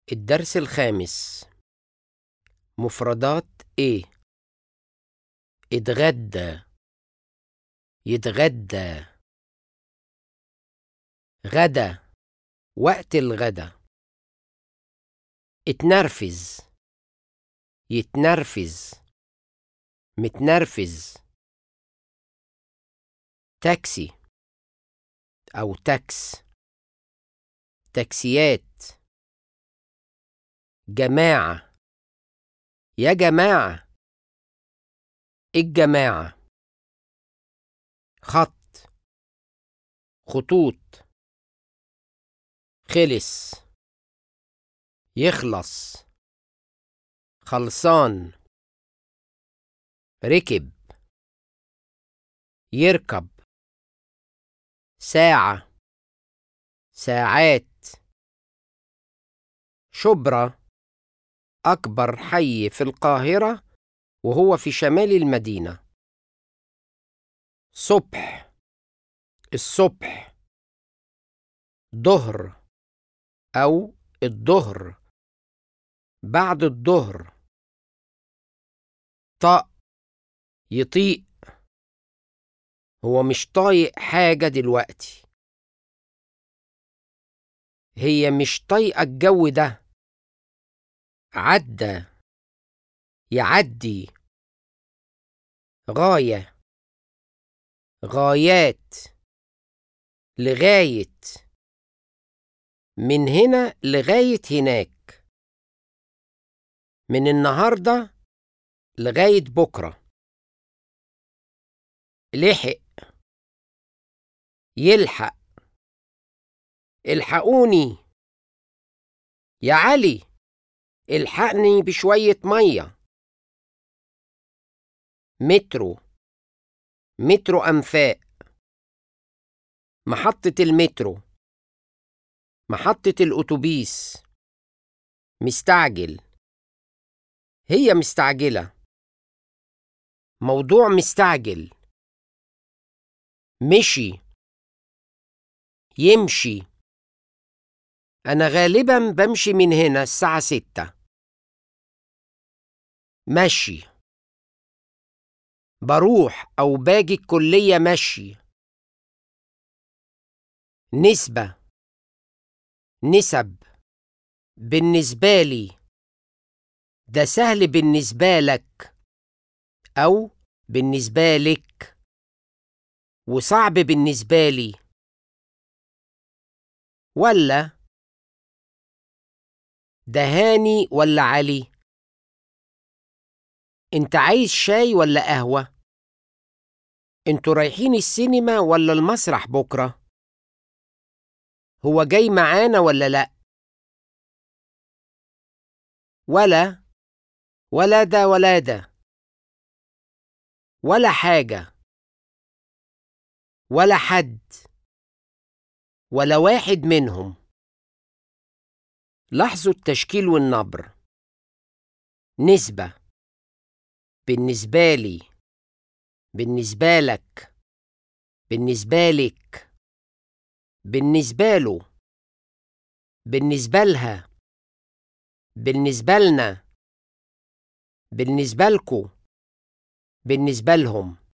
الدرس الخامس مفردات ايه اتغدى يتغدى غدا وقت الغدا اتنرفز يتنرفز متنرفز تاكسي او تاكس تاكسيات جماعة يا جماعة الجماعة خط خطوط خلص يخلص خلصان ركب يركب ساعة ساعات شبرا أكبر حي في القاهرة وهو في شمال المدينة صبح الصبح ظهر أو الظهر بعد الظهر طق يطيق هو مش طايق حاجة دلوقتي هي مش طايقة الجو ده عدى يعدي غاية غايات لغاية من هنا لغاية هناك من النهاردة لغاية بكرة لحق يلحق الحقوني يا علي الحقني بشوية مية مترو مترو أنفاق محطة المترو محطة الأتوبيس مستعجل هي مستعجلة موضوع مستعجل مشي يمشي أنا غالبا بمشي من هنا الساعة ستة مشي بروح أو باجي الكلية مشي نسبة نسب بالنسبة لي ده سهل بالنسبة لك أو بالنسبة لك وصعب بالنسبة لي ولا ده هاني ولا علي انت عايز شاي ولا قهوة انتوا رايحين السينما ولا المسرح بكرة هو جاي معانا ولا لا ولا ولا ده ولا ده ولا حاجة ولا حد ولا واحد منهم لاحظوا التشكيل والنبر نسبة بالنسبة لي بالنسبة لك بالنسبة لك بالنسبة له بالنسبة لها بالنسبة لنا بالنسبة لكو بالنسبة لهم